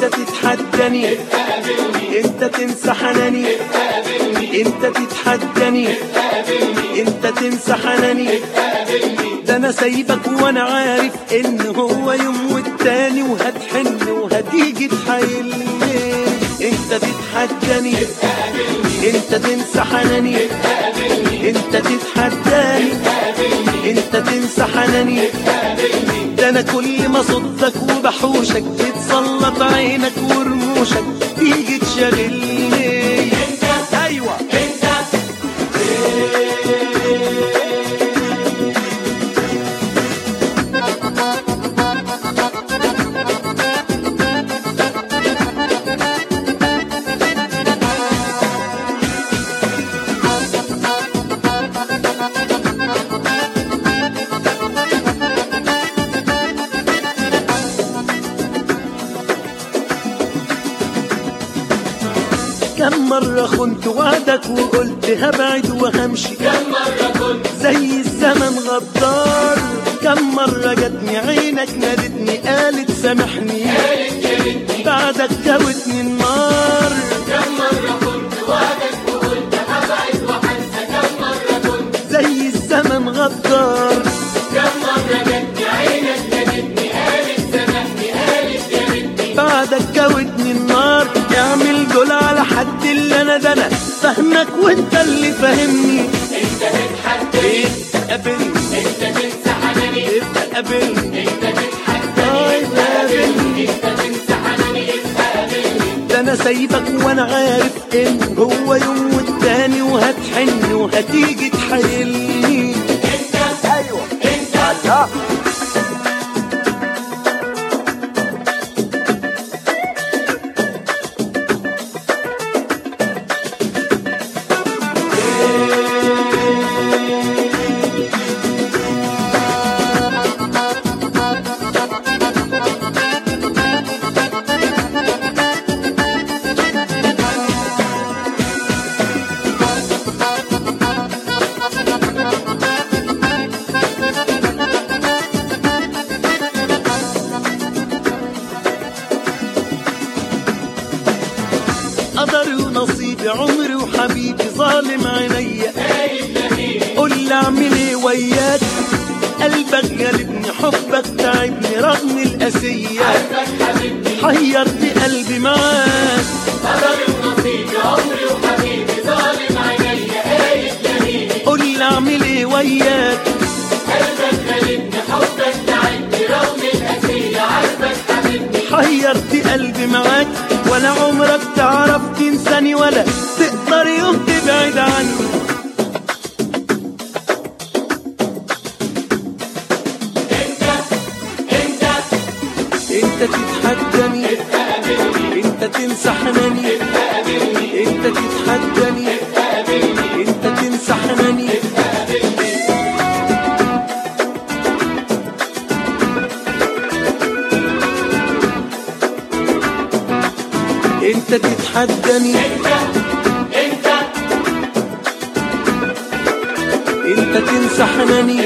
انت تتحداني انت تنسى حناني انت تتحداني انت تنسى حناني ده انا سايبك وانا عارف ان هو يوم والتاني وهتحن وهتيجي تحايلني انت تتحداني انت تنسى حناني انت تتحداني انت تنسى حناني ده انا كل ما صدك وبحوشك بتسلط عينك ورموشك تيجي تشغلني ايوه كم مرة خنت وعدك وقلت هبعد وهمشي كم مرة كنت زي الزمن غدار كم مرة جاتني عينك نادتني قالت سامحني قالت يا ريتني بعدك جاوتني النار كم مرة كنت وعدك وقلت هبعد وهنسى كم مرة كنت زي الزمن غدار كم مرة جاتني عينك نادتني قالت سامحني قالت يا ريتني بعدك جاوتني النار اعمل دول على حد اللي انا ده انا فاهمك وانت اللي فاهمني انت تتحداني قابلني انت تنسى حناني ابقى قابلني انت تتحداني طيب قابلني انت تنسى حناني انت قابلني ده انا سايبك وانا عارف ان هو يوم والتاني وهتحن وهتيجي تحايلني انت ايوه انت قدري ونصيبي عمري وحبيبي ظالم عينيا خايف لهيب قول لي اعمل ايه وياك قلبك غالبني حبك تعبني رغم القاسية قلبك حبيبني حيرت قلبي معاك قدري ونصيبي عمري وحبيبي ظالم عينيا خايف لهيب قول لي اعمل ايه وياك قلبك غالبني حبك تعبني رغم القاسية عارفك حبيبني حيرت قلبي معاك ولا عمرك تعرف تنساني ولا تقدر يوم تبعد عني انت انت انت تتحداني انت تنسى حناني انت تتحداني انت تنسى حناني انت تتحداني انت انت انت تنسى حناني